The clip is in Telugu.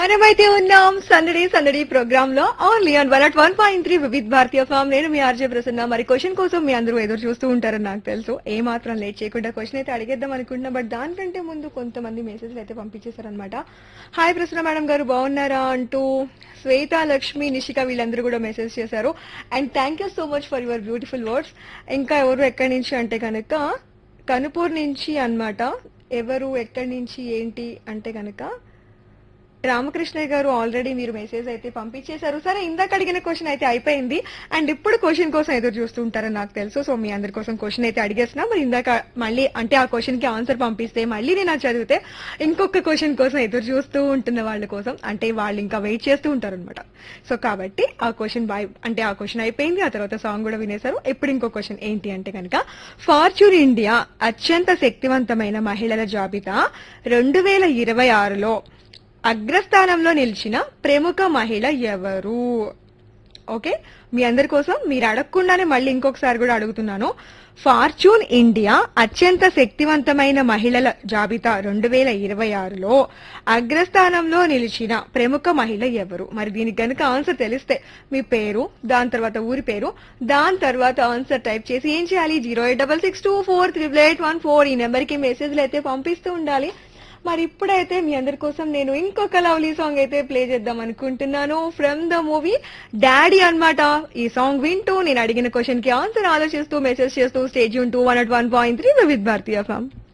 మనమైతే ఉన్నాం సందడి సందడి ప్రోగ్రామ్ లో only on one at one point three Vividh Bharatiya FM నేను మీ ఆర్జే ప్రసన్న మరి క్వశ్చన్ కోసం మీ అందరూ ఎదురు చూస్తూ ఉంటారని నాకు తెలుసు ఏ మాత్రం లేట్ చేయకుండా క్వశ్చన్ అయితే అడిగేద్దాం అనుకుంటున్నా బట్ దానికంటే ముందు కొంతమంది మెసేజ్లు అయితే పంపించేశారనమాట హాయ్ ప్రసన్న మేడం గారు బాగున్నారా అంటూ శ్వేత లక్ష్మి నిషిక వీళ్ళందరూ కూడా మెసేజ్ చేశారు and thank you so much for your beautiful words ఇంకా ఎవరు ఎక్కడి నుంచి అంటే కనుక కనుపూర్ నుంచి అన్నమాట ఎవరు ఎక్కడి నుంచి ఏంటి అంటే కనుక రామకృష్ణ గారు ఆల్రెడీ మీరు మెసేజ్ అయితే పంపించేశారు సరే ఇందాక అడిగిన క్వశ్చన్ అయితే అయిపోయింది అండ్ ఇప్పుడు క్వశ్చన్ కోసం ఎదురు చూస్తూ ఉంటారని నాకు తెలుసు సో మీ అందరి కోసం క్వశ్చన్ అయితే అడిగేస్తున్నా మరి ఇందాక మళ్ళీ అంటే ఆ క్వశ్చన్ కి ఆన్సర్ పంపిస్తే మళ్ళీ నేను అది చదివితే ఇంకొక క్వశ్చన్ కోసం ఎదురు చూస్తూ ఉంటున్న వాళ్ళ కోసం అంటే వాళ్ళు ఇంకా వెయిట్ చేస్తూ ఉంటారు అనమాట సో కాబట్టి ఆ క్వశ్చన్ బై అంటే ఆ క్వశ్చన్ అయిపోయింది ఆ తర్వాత సాంగ్ కూడా వినేశారు ఇప్పుడు ఇంకో క్వశ్చన్ ఏంటి అంటే కనుక ఫార్చ్యూన్ ఇండియా అత్యంత శక్తివంతమైన మహిళల జాబితా రెండు వేల ఇరవై ఆరులో అగ్రస్థానంలో నిలిచిన ప్రముఖ మహిళ ఎవరు ఓకే మీ అందరి కోసం మీరు అడగకుండానే మళ్ళీ ఇంకొకసారి కూడా అడుగుతున్నాను ఫార్చ్యూన్ ఇండియా అత్యంత శక్తివంతమైన మహిళల జాబితా రెండు వేల ఇరవై ఆరులో అగ్రస్థానంలో నిలిచిన ప్రముఖ మహిళ ఎవరు మరి దీనికి కనుక ఆన్సర్ తెలిస్తే మీ పేరు దాని తర్వాత ఊరి పేరు దాని తర్వాత ఆన్సర్ టైప్ చేసి ఏం చేయాలి zero eight double six two four triple eight one four ఈ నెంబర్కి మెసేజ్లు అయితే పంపిస్తూ ఉండాలి మరి ఇప్పుడైతే మీ అందరి కోసం నేను ఇంకొక లవ్లీ సాంగ్ అయితే ప్లే చేద్దాం అనుకుంటున్నాను ఫ్రమ్ ద మూవీ డాడీ అన్నమాట ఈ సాంగ్ వింటూ నేను అడిగిన క్వశ్చన్ కి ఆన్సర్ ఆలోచిస్తూ మెసేజ్ చేస్తూ స్టేజ్ ఉంటూ one at one point three with Bharatiya form